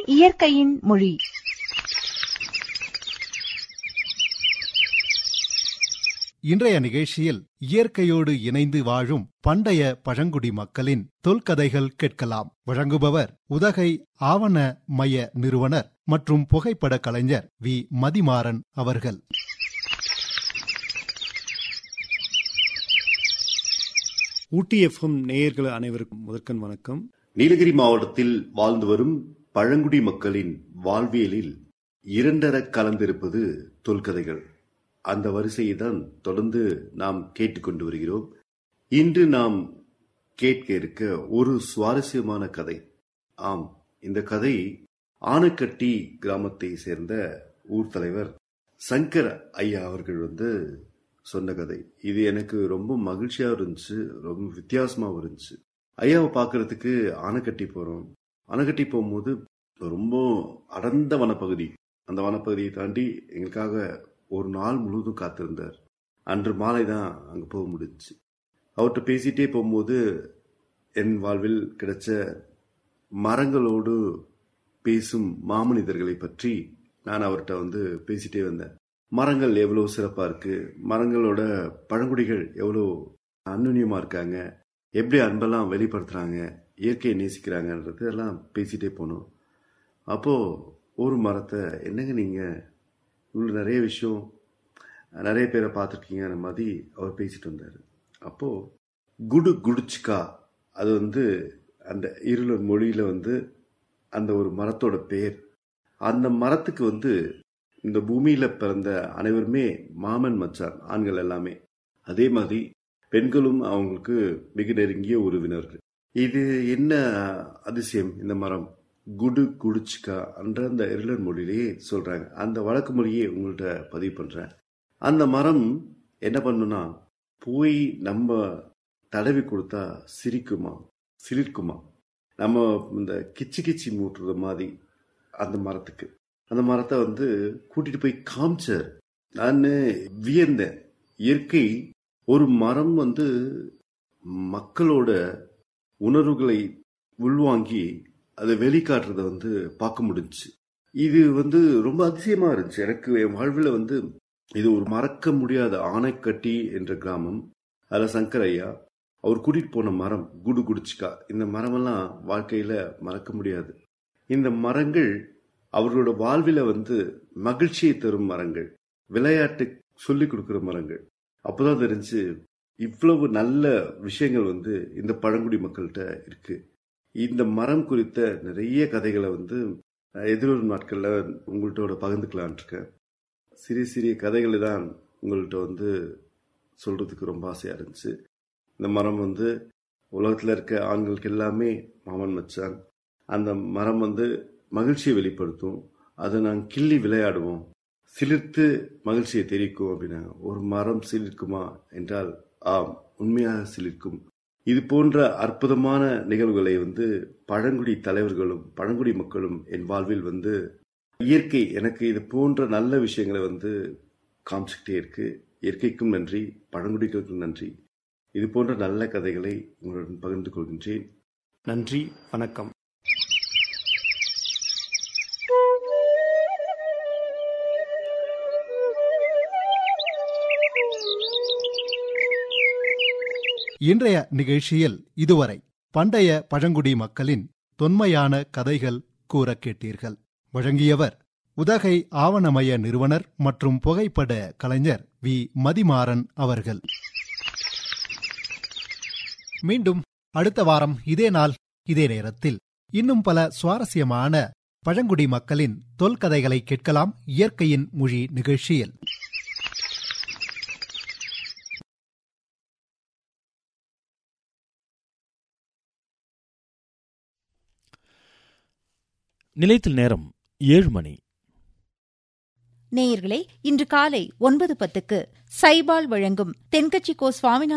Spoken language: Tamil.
இயற்கையின் மொழி இன்றைய நிகழ்ச்சியில் இயற்கையோடு இணைந்து வாழும் பண்டைய பழங்குடி மக்களின் தொல்கதைகள் கேட்கலாம் வழங்குபவர் உதகை ஆவண மைய நிறுவனர் மற்றும் புகைப்பட கலைஞர் வி மதிமாறன் அவர்கள் ஊட்டி எஃப்எம் நேயர்கள் அனைவருக்கும் முதற்கண் வணக்கம் நீலகிரி மாவட்டத்தில் வாழ்ந்து வரும் பழங்குடி மக்களின் வாழ்வியலில் இரண்டர கலந்திருப்பது தொல்கதைகள் அந்த வரிசையை தான் தொடர்ந்து நாம் கேட்டுக்கொண்டு வருகிறோம் இன்று நாம் கேட்க இருக்க ஒரு சுவாரஸ்யமான கதை ஆம் இந்த கதை ஆனக்கட்டி கிராமத்தை சேர்ந்த ஊர் தலைவர் சங்கர் ஐயா அவர்கள் வந்து சொன்ன கதை இது எனக்கு ரொம்ப மகிழ்ச்சியா இருந்துச்சு ரொம்ப வித்தியாசமாவும் இருந்துச்சு ஐயாவை பார்க்கறதுக்கு ஆனைக்கட்டி போறோம் ஆனைக்கட்டி போகும்போது ரொம்ப அடர்ந்த வனப்பகுதி அந்த வனப்பகுதியை தாண்டி எங்களுக்காக ஒரு நாள் முழுவதும் காத்திருந்தார் அன்று மாலை தான் அங்கே போக முடிஞ்சுச்சு அவர்கிட்ட பேசிட்டே போகும்போது என் வாழ்வில் கிடைச்ச மரங்களோடு பேசும் மாமனிதர்களை பற்றி நான் அவர்கிட்ட வந்து பேசிட்டே வந்தேன் மரங்கள் எவ்வளோ சிறப்பாக இருக்கு மரங்களோட பழங்குடிகள் எவ்வளோ அன்னுன்யமாக இருக்காங்க எப்படி அன்பெல்லாம் வெளிப்படுத்துகிறாங்க இயற்கையை நேசிக்கிறாங்கன்றது எல்லாம் பேசிட்டே போனோம் அப்போது ஒரு மரத்தை என்னங்க நீங்கள் இவ்வளோ நிறைய விஷயம் நிறைய பேரை பார்த்துருக்கீங்க அந்த மாதிரி அவர் பேசிட்டு வந்தார் அப்போது குடு குடிச்சிக்கா அது வந்து அந்த இருளர் மொழியில் வந்து அந்த ஒரு மரத்தோட பேர் அந்த மரத்துக்கு வந்து இந்த பூமியில் பிறந்த அனைவருமே மாமன் மச்சான் ஆண்கள் எல்லாமே அதே மாதிரி பெண்களும் அவங்களுக்கு மிக நெருங்கிய உறவினர்கள் இது என்ன அதிசயம் இந்த மரம் குடு குடிச்சிக்கா என்ற அந்த இருளர் மொழியிலேயே சொல்றாங்க அந்த வழக்கு மொழியே உங்கள்கிட்ட பதிவு பண்றேன் அந்த மரம் என்ன பண்ணுனா போய் நம்ம தடவி கொடுத்தா சிரிக்குமா சிலிர்க்குமா நம்ம இந்த கிச்சி கிச்சி மூட்டுறது மாதிரி அந்த மரத்துக்கு அந்த மரத்தை வந்து கூட்டிட்டு போய் காமிச்சார் நான் வியந்தேன் இயற்கை ஒரு மரம் வந்து மக்களோட உணர்வுகளை உள்வாங்கி அதை வெளிக்காட்டுறத வந்து பார்க்க முடிஞ்சுச்சு இது வந்து ரொம்ப அதிசயமா இருந்துச்சு எனக்கு என் வாழ்வில் வந்து இது ஒரு மறக்க முடியாத ஆனைக்கட்டி என்ற கிராமம் அதில் சங்கர் ஐயா அவர் கூட்டிட்டு போன மரம் குடு குடிச்சிக்கா இந்த மரமெல்லாம் வாழ்க்கையில மறக்க முடியாது இந்த மரங்கள் அவர்களோட வாழ்வில வந்து மகிழ்ச்சியை தரும் மரங்கள் விளையாட்டு சொல்லிக் கொடுக்குற மரங்கள் அப்போதான் தெரிஞ்சு இவ்வளவு நல்ல விஷயங்கள் வந்து இந்த பழங்குடி மக்கள்கிட்ட இருக்கு இந்த மரம் குறித்த நிறைய கதைகளை வந்து எதிர்வரும் நாட்களில் உங்கள்கிட்ட பகிர்ந்துக்கலான் இருக்கேன் சிறிய சிறிய கதைகளை தான் உங்கள்கிட்ட வந்து சொல்றதுக்கு ரொம்ப ஆசையா இருந்துச்சு இந்த மரம் வந்து உலகத்தில் இருக்க ஆண்களுக்கு எல்லாமே மாமன் மச்சான் அந்த மரம் வந்து மகிழ்ச்சியை வெளிப்படுத்தும் அதை நாங்கள் கிள்ளி விளையாடுவோம் சிலிர்த்து மகிழ்ச்சியை தெரிவிக்கும் அப்படின்னா ஒரு மரம் சிலிர்க்குமா என்றால் ஆம் உண்மையாக சிலிர்க்கும் இது போன்ற அற்புதமான நிகழ்வுகளை வந்து பழங்குடி தலைவர்களும் பழங்குடி மக்களும் என் வாழ்வில் வந்து இயற்கை எனக்கு இது போன்ற நல்ல விஷயங்களை வந்து காமிச்சுக்கிட்டே இருக்கு இயற்கைக்கும் நன்றி பழங்குடிகளுக்கும் நன்றி இது போன்ற நல்ல கதைகளை உங்களுடன் பகிர்ந்து கொள்கின்றேன் நன்றி வணக்கம் இன்றைய நிகழ்ச்சியில் இதுவரை பண்டைய பழங்குடி மக்களின் தொன்மையான கதைகள் கூற கேட்டீர்கள் வழங்கியவர் உதகை ஆவணமய நிறுவனர் மற்றும் புகைப்பட கலைஞர் வி மதிமாறன் அவர்கள் மீண்டும் அடுத்த வாரம் இதே நாள் இதே நேரத்தில் இன்னும் பல சுவாரஸ்யமான பழங்குடி மக்களின் தொல்கதைகளை கேட்கலாம் இயற்கையின் மொழி நிகழ்ச்சியில் நிலையத்தில் நேரம் ஏழு மணி நேயர்களே இன்று காலை ஒன்பது பத்துக்கு சைபால் வழங்கும் தென்கட்சி கோ சுவாமிநாதன்